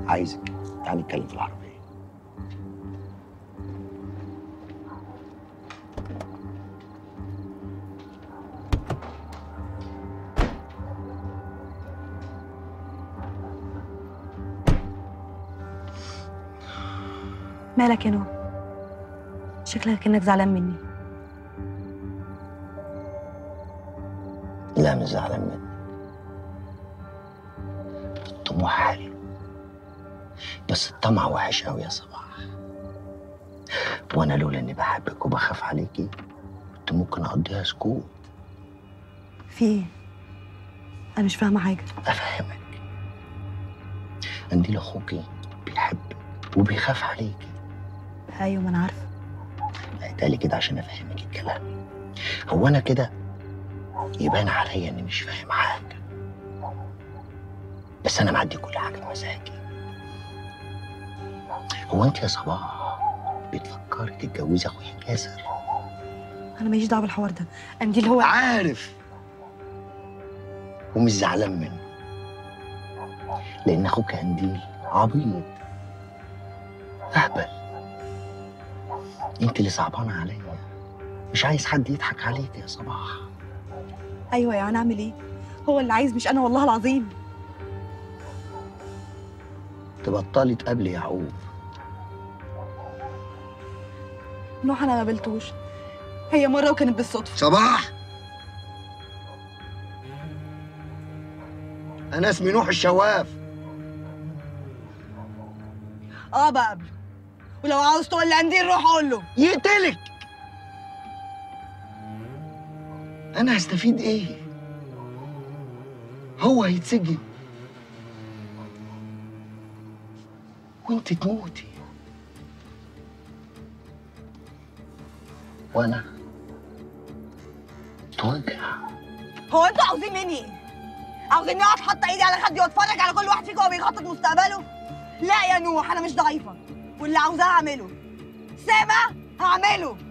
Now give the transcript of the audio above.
عايزك تعالي نتكلم في العربيه مالك يا نور شكلك كأنك زعلان مني لا مش زعلان منك الطموح حلو بس الطمع وحش قوي يا صباح وانا لولا اني بحبك وبخاف عليكي كنت ممكن اقضيها سكوت في ايه انا مش فاهمه حاجه افهمك قنديل اخوكي بيحبك وبيخاف عليكي ايوه ما انا عارفه قالي كده عشان افهمك الكلام هو انا كده يبان عليا اني مش فاهم حاجه بس انا معدي كل حاجه بمزاجي هو انت يا صباح بتفكري تتجوزي اخويا ياسر انا ماليش دعوه بالحوار ده قنديل هو عارف ومش زعلان منه لان اخوك قنديل عبيط اهبل انت اللي صعبانه عليا مش عايز حد يضحك عليك يا صباح ايوه يا انا اعمل ايه هو اللي عايز مش انا والله العظيم تبطلي تقابلي يعقوب نوح انا ما قابلتوش هي مره وكانت بالصدفه صباح انا اسمي نوح الشواف اه بقابله ولو عاوز تقول لقنديل روح قول له يقتلك انا هستفيد ايه هو هيتسجن وانت تموتي وانا توجع هو انتوا عاوزين مني ايه؟ عاوزين اقعد حاطه ايدي على خدي واتفرج على كل واحد فيكم وهو بيخطط مستقبله؟ لا يا نوح انا مش ضعيفه واللي عاوزاه هعمله سامع؟ هعمله